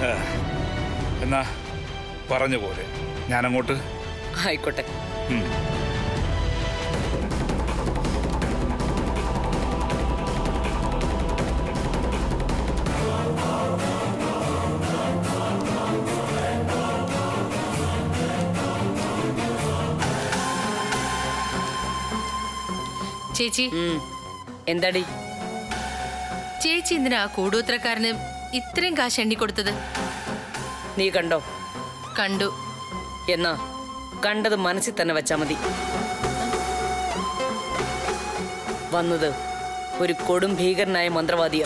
ആ, എന്നാ പറഞ്ഞ പോലെ ഞാനങ്ങോട്ട് ആയിക്കോട്ടെ ഉം. ചേച്ചി ഉം. എന്താടി ചേച്ചി എന്തിനാ ആ കൂടൂത്രക്കാരന് ഇത്രയും കാശ് എണ്ണി കൊടുത്തത് നീ കണ്ടോ കണ്ടു എന്നാ കണ്ടത് മനസ്സിൽ തന്നെ വെച്ചാ മതി വന്നത് ഒരു കൊടും ഭീകരനായ മന്ത്രവാദിയാ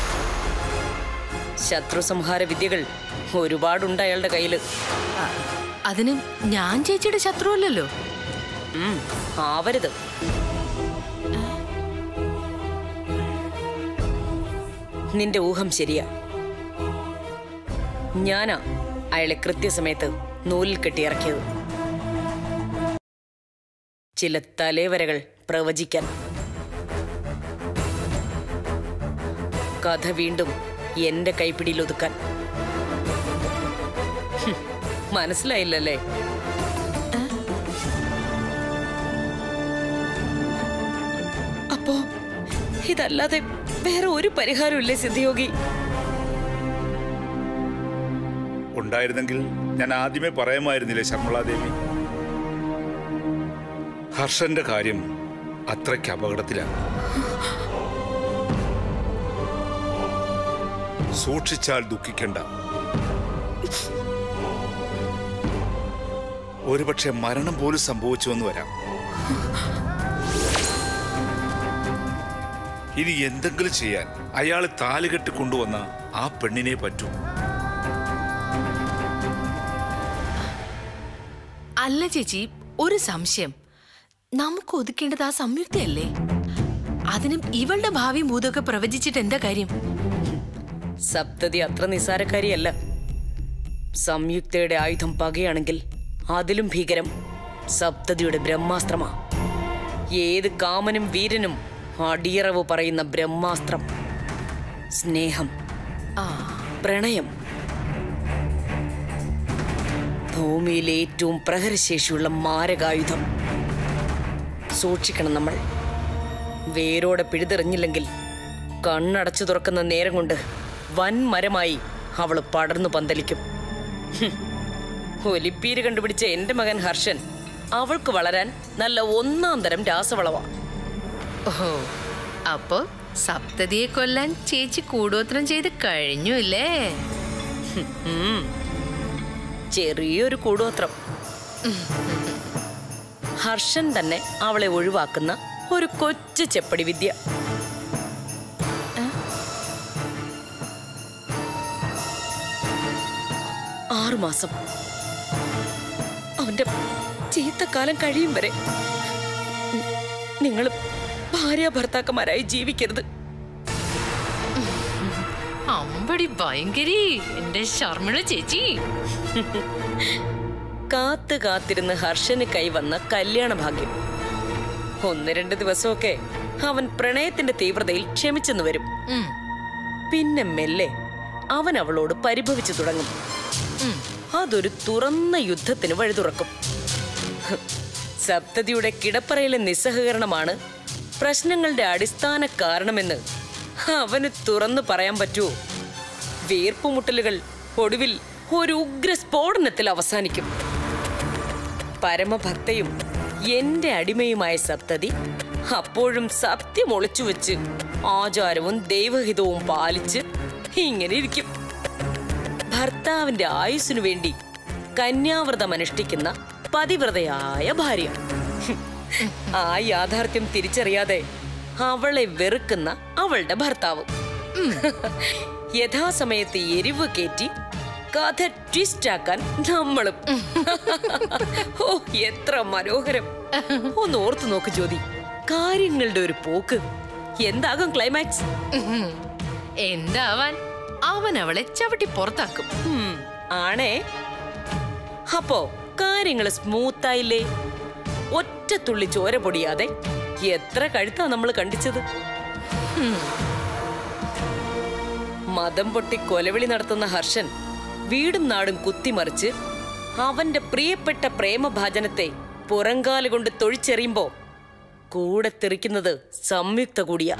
ശത്രു സംഹാര വിദ്യകൾ ഒരുപാടുണ്ട് അയാളുടെ കയ്യില് അതിന് ഞാൻ ചേച്ചിയുടെ ശത്രുവല്ലല്ലോ ഉം, ആവരുത് നിന്റെ ഊഹം ശരിയാ ഞാനാ അയാളെ കൃത്യസമയത്ത് നൂലിൽ കെട്ടിയിറക്കിയത് ചില തലേവരകൾ പ്രവചിക്കാൻ കഥ വീണ്ടും എന്റെ കൈപ്പിടിയിൽ ഒതുക്കാൻ ഹും, മനസ്സിലായില്ലല്ലേ അപ്പോ ഇതല്ലാതെ വേറെ ഒരു പരിഹാരമില്ലേ സിദ്ധിയോഗി ഉണ്ടായിരുന്നെങ്കിൽ ഞാൻ ആദ്യമേ പറയാമായിരുന്നില്ലേ ശർമ്മളാദേവി ഹർഷന്റെ കാര്യം അത്രയ്ക്ക് അപകടത്തിലാണ് സൂക്ഷിച്ചാൽ ദുഃഖിക്കണ്ട ഒരുപക്ഷെ മരണം പോലും സംഭവിച്ചു എന്ന് വരാം ഇനി എന്തെങ്കിലും ചെയ്യാൻ അയാൾ താലുകെട്ട് കൊണ്ടുവന്ന ആ പെണ്ണിനെ പറ്റൂ അല്ല ചേച്ചി ഒരു സംശയം നമുക്ക് ഒതുക്കേണ്ടത് ആ സംയുക്തയല്ലേ അതിനും ഇവളുടെ ഭാവിയും ഭൂതമൊക്കെ പ്രവചിച്ചിട്ട് എന്താ കാര്യം സപ്തതി അത്ര നിസാരക്കാരിയല്ല സംയുക്തയുടെ ആയുധം പകയാണെങ്കിൽ അതിലും ഭീകരം സപ്തതിയുടെ ബ്രഹ്മാസ്ത്രമാ ഏത് കാമനും വീരനും അടിയറവ് പറയുന്ന ബ്രഹ്മാസ്ത്രം സ്നേഹം ആ പ്രണയം ഭൂമിയിലെ ഏറ്റവും പ്രഹരശേഷിയുള്ള മാരകായുധം സൂക്ഷിക്കണം നമ്മൾ വേരോടെ പിഴുതെറിഞ്ഞില്ലെങ്കിൽ കണ്ണടച്ചു തുറക്കുന്ന നേരം കൊണ്ട് വൻ മരമായി അവള് പടർന്നു പന്തലിക്കും ഹും. ഒലിപ്പീര് കണ്ടുപിടിച്ച എന്റെ മകൻ ഹർഷൻ അവൾക്ക് വളരാൻ നല്ല ഒന്നാം തരം രാസവളവാ ഓഹോ അപ്പോ സപ്തതിയെ കൊല്ലാൻ ചേച്ചി കൂടോത്രം ചെയ്ത് കഴിഞ്ഞു അല്ലേ ഉം. ചെറിയൊരു കൂടോത്രം ഹർഷൻ തന്നെ അവളെ ഒഴിവാക്കുന്ന ഒരു കൊച്ചു ചെപ്പടി വിദ്യ ആറുമാസം അവന്റെ ചീത്തക്കാലം കഴിയും വരെ നിങ്ങൾ ഭാര്യ ഭർത്താക്കന്മാരായി ജീവിക്കരുത് അമ്പടി ഭയങ്കരി എന്റെ ശർമ്മിള ചേച്ചി കാത്ത് കാത്തിരുന്ന് ഹർഷന് കൈവന്ന കല്യാണ ഭാഗ്യം ഒന്ന് രണ്ട് ദിവസമൊക്കെ അവൻ പ്രണയത്തിന്റെ തീവ്രതയിൽ ക്ഷമിച്ചെന്ന് വരും ഉം, പിന്നെ മെല്ലെ അവൻ അവളോട് പരിഭവിച്ചു തുടങ്ങും ഉം. അതൊരു തുറന്ന യുദ്ധത്തിന് വഴി തുറക്കും ഹ്, സപ്തതിയുടെ കിടപ്പറയിലെ നിസ്സഹകരണമാണ് പ്രശ്നങ്ങളുടെ അടിസ്ഥാന കാരണമെന്ന് അവന് തുറന്നു പറയാൻ പറ്റുമോ വീർപ്പുമുട്ടലുകൾ ഒടുവിൽ ഒരു ഉഗ്ര സ്ഫോടനത്തിൽ അവസാനിക്കും പരമഭക്തയും എന്റെ അടിമയുമായ സപ്തതി അപ്പോഴും സത്യം ഒളിച്ചു വെച്ച് ആചാരവും ദൈവഹിതവും പാലിച്ച് ഇങ്ങനെ ഇരിക്കും ഭർത്താവിന്റെ ആയുസ്സിനു വേണ്ടി കന്യാവ്രതം അനുഷ്ഠിക്കുന്ന പതിവ്രതയായ ഭാര്യ ഹും. ആ യാഥാർത്ഥ്യം തിരിച്ചറിയാതെ അവളെ വെറുക്കുന്ന അവളുടെ ഭർത്താവ് യഥാസമയത്ത് എരിവ് കയറ്റി കഥ ട്വിസ്റ്റ് ആക്കാൻ നമ്മളും ഓ എത്ര മനോഹരം ഒന്ന് ഓർത്തു നോക്ക് ജ്യോതി കാര്യങ്ങളുടെ ഒരു പോക്ക് എന്താകും ക്ലൈമാക്സ് ഉം. എന്താവാൻ അവൻ അവളെ ചവിട്ടി പുറത്താക്കും ഉം, ആണേ അപ്പോ കാര്യങ്ങൾ സ്മൂത്തായില്ലേ ഒറ്റ തുള്ളി ചോര പൊടിയാതെ എത്ര കഴുത്താ നമ്മൾ കണ്ടിച്ചത് മതം പൊട്ടി കൊലവിളി നടത്തുന്ന ഹർഷൻ വീടും നാടും കുത്തിമറിച്ച് അവന്റെ പ്രിയപ്പെട്ട പ്രേമഭാജനത്തെ പുറങ്കാല് കൊണ്ട് തൊഴിച്ചെറിയുമ്പോ കൂടെ തെറിക്കുന്നത് സംയുക്ത കൂടിയാ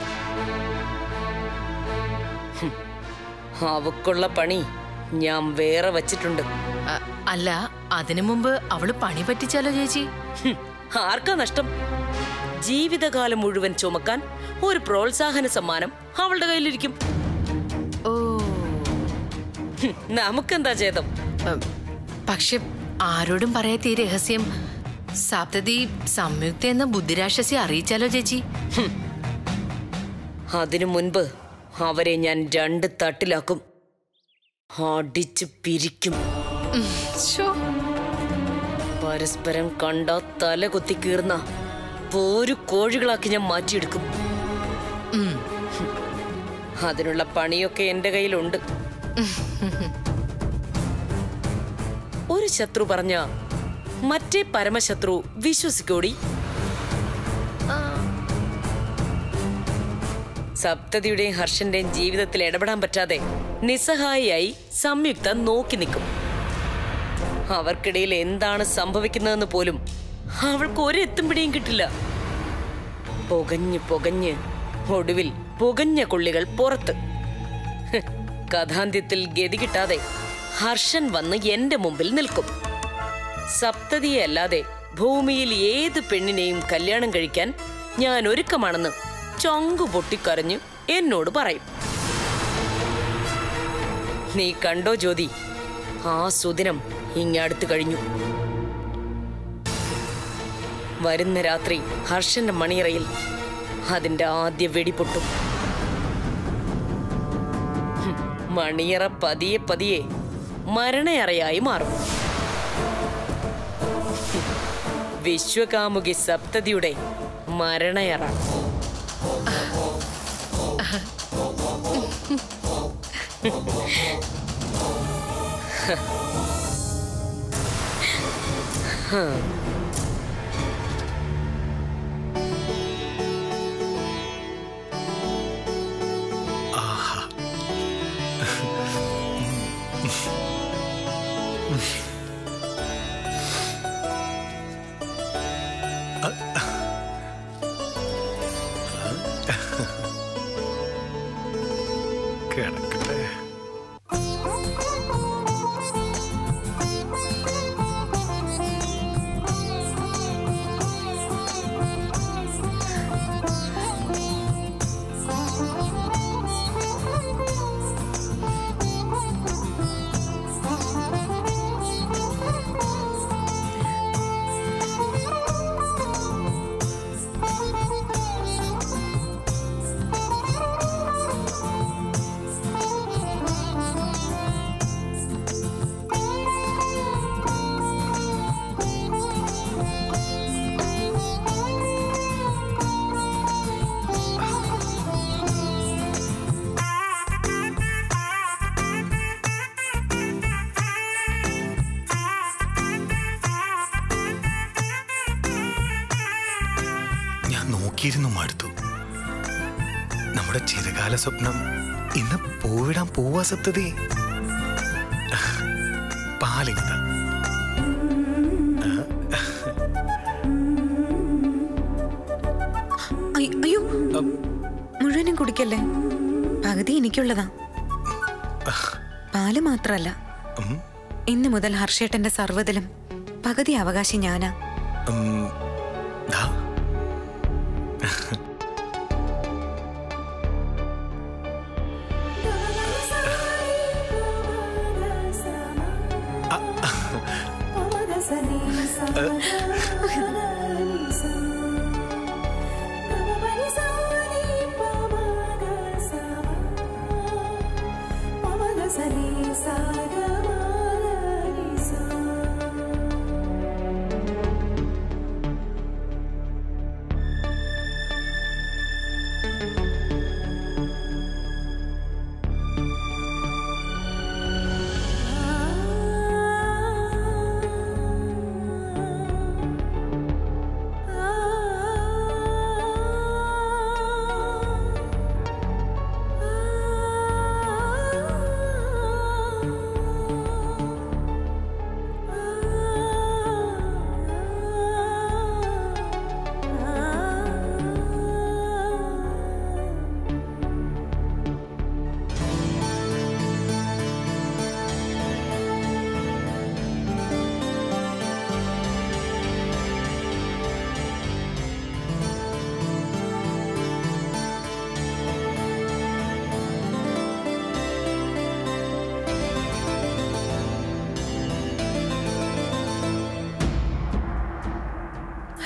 ഹും. അവക്കുള്ള പണി ഞാൻ വേറെ വച്ചിട്ടുണ്ട് അ- അല്ല അതിനു മുമ്പ് അവള് പണി പറ്റിച്ചാലോ ചേച്ചി ഹും. ആർക്കാ നഷ്ടം ജീവിതകാലം മുഴുവൻ ചുമക്കാൻ ഒരു പ്രോത്സാഹന സമ്മാനം അവളുടെ കയ്യിലിരിക്കും ഓ ഹും. നമുക്കെന്താ ചേതം ഉം, പക്ഷെ ആരോടും പറയാത്ത ഈ രഹസ്യം സപ്തതി സംയുക്ത എന്ന ബുദ്ധിരാക്ഷസി അറിയിച്ചാലോ ചേച്ചി അതിനു മുൻപ് അവരെ ഞാൻ രണ്ട് തട്ടിലാക്കും അടിച്ചു പിരിക്കും ഉം, ശോ. പരസ്പരം കണ്ട തല കൊത്തി കീർന്ന പോരു കോഴികളാക്കി ഞാൻ മാറ്റിയെടുക്കും ഉം. അതിനുള്ള പണിയൊക്കെ എന്റെ കയ്യിലുണ്ട് ഒരു ശത്രു പറഞ്ഞ മറ്റേ പരമശത്രു വിശ്വസിക്കോടി സപ്തതിയുടെയും ഹർഷന്റെയും ജീവിതത്തിൽ ഇടപെടാൻ പറ്റാതെ നിസ്സഹായിയായി സംയുക്ത നോക്കി നിൽക്കും അവർക്കിടയിൽ എന്താണ് സംഭവിക്കുന്നതെന്ന് പോലും അവൾക്ക് ഒരു എത്തും പിടിയും കിട്ടില്ല പുകഞ്ഞ് പുകഞ്ഞ് ഒടുവിൽ പുകഞ്ഞ കൊള്ളികൾ പുറത്ത് ഹ്, കഥാന്ത്യത്തിൽ ഗതി കിട്ടാതെ ഹർഷൻ വന്ന് എന്റെ മുമ്പിൽ നിൽക്കും സപ്തതിയെ അല്ലാതെ ഭൂമിയിൽ ഏത് പെണ്ണിനെയും കല്യാണം കഴിക്കാൻ ഞാൻ ഒരുക്കമാണെന്ന് ചങ്കു പൊട്ടിക്കരഞ്ഞ് എന്നോട് പറയും നീ കണ്ടോ ജ്യോതി ആ സുദിനം ഇങ്ങടുത്ത് കഴിഞ്ഞു വരുന്ന രാത്രി ഹർഷന്റെ മണിയറയിൽ അതിന്റെ ആദ്യ വെടിപൊട്ടും ഹും, മണിയറ പതിയെ പതിയെ മരണയറയായി മാറും ഹും, വിശ്വകാമുകി സപ്തതിയുടെ മരണയറ കിടക്കട്ടെ ഞാൻ നോക്കിയിരുന്നു മടുത്തു നമ്മുടെ ചിരകാല സ്വപ്നം ഇന്ന് പൂവിടാൻ പോവാ സപ്തതി പാലിങ്ങത അയ്- അയ്യോ മുഴുവനും കുടിക്കല്ലേ പകുതി എനിക്കുള്ളതാ പാല് മാത്രല്ല ഇന്ന് മുതൽ ഹർഷേട്ടന്റെ സർവ്വതിലും പകുതി അവകാശി ഞാനാ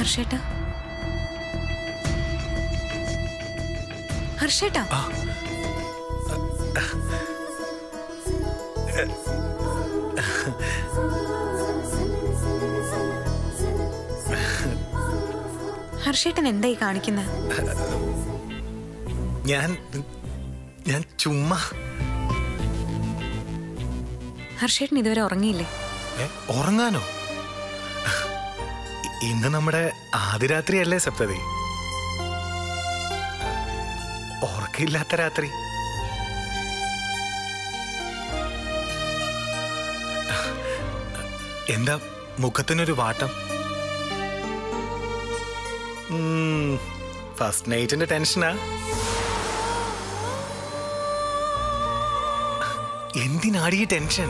ഹർഷേട്ട ഹർഷേട്ട ഹർഷേട്ടൻ എന്തായി കാണിക്കുന്നത് ഞാൻ ഞാൻ ചുമ്മാ ഹർഷേട്ടൻ ഇതുവരെ ഉറങ്ങിയില്ലേ ഏ, ഉറങ്ങാനോ ഇ- ഇന്ന് നമ്മുടെ ആദ്യ രാത്രിയല്ലേ സപ്തതി ഉറക്കില്ലാത്ത രാത്രി എന്താ മുഖത്തിനൊരു വാട്ടം ഫസ്റ്റ് നൈറ്റിന്റെ ടെൻഷനാ എന്തിനാടി ഈ ടെൻഷൻ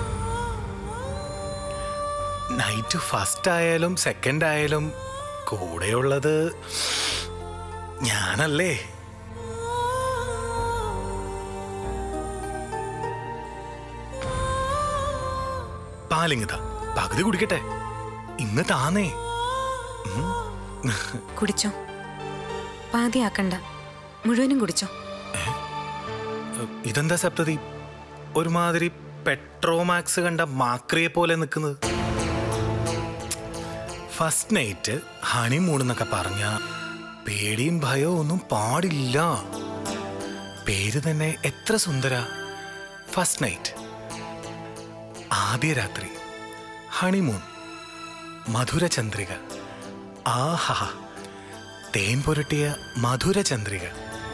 നൈറ്റ് ഫസ്റ്റ് ആയാലും സെക്കൻഡ് ആയാലും കൂടെയുള്ളത് ഞാനല്ലേ പാലിങ്ങതാ പകുതി കുടിക്കട്ടെ ഇന്ന് താന്നേ കുടിച്ചോ പാതിയാക്കണ്ട മുഴുവനും കുടിച്ചോ ഇതെന്താ സപ്തതി ഒരുമാതിരി പെട്രോമാക്സ് കണ്ട മാക്രിയെ പോലെ നിൽക്കുന്നത് ഫസ്റ്റ് നൈറ്റ് ഹണിമൂൺ എന്നൊക്കെ പറഞ്ഞ പേടിയും ഭയവും ഒന്നും പാടില്ല പേര് തന്നെ എത്ര സുന്ദര ഫസ്റ്റ് നൈറ്റ് ആദ്യ രാത്രി ഹണിമൂൺ മധുരചന്ദ്രിക ആഹാ തേൻ പുരട്ടിയ മധുരചന്ദ്രിക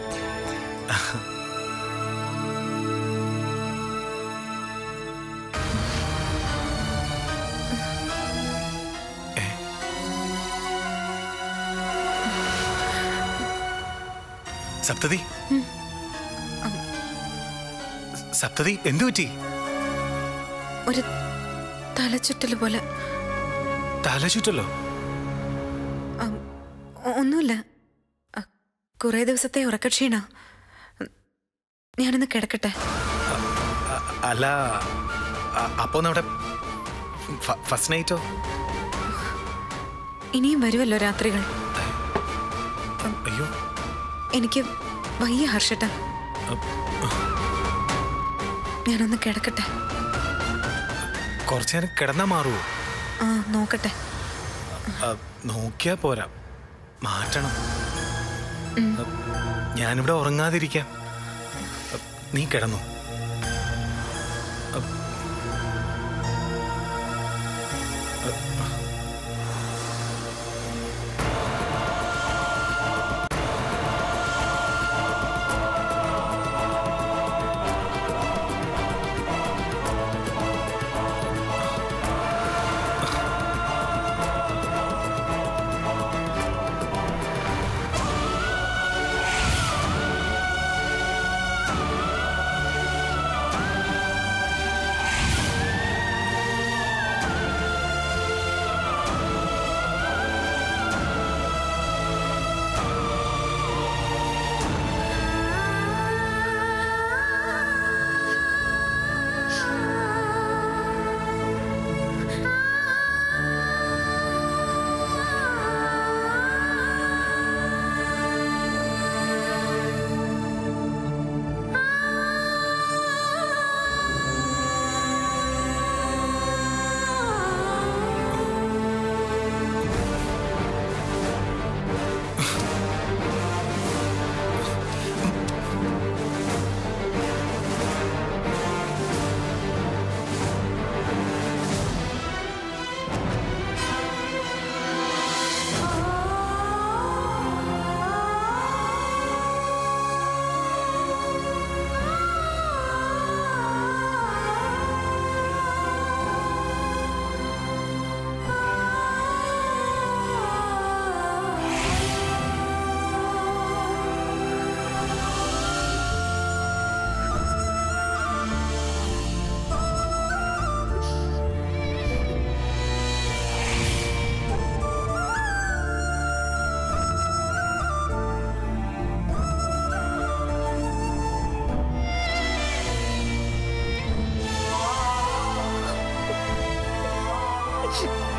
സപ്തതി സപ്തതി എന്തു പറ്റി ഒരു തലചുറ്റൽ പോലെ തല ചുറ്റല്ലോ അം, ഒ- ഒന്നുമില്ല അ, കുറേ ദിവസത്തെ ഉറക്കക്ഷീണ ഞാനൊന്ന് കിടക്കട്ടെ അ- അല്ല അ- അപ്പോ നമ്മുടെ ഫ- ഫസ്റ്റ് നൈറ്റോ ഇനിയും വരുമല്ലോ രാത്രികൾ അയ്യോ എനിക്ക് വയ്യ ഹർഷട്ട ഞാനൊന്ന് കിടക്കട്ടെ കുറച്ചു നേരം കിടന്നാ മാറുമോ ആ നോക്കട്ടെ അ, നോക്കിയാ പോരാ മാറ്റണം അ, ഞാനിവിടെ ഉറങ്ങാതിരിക്കാം അ, നീ കിടന്നു ആ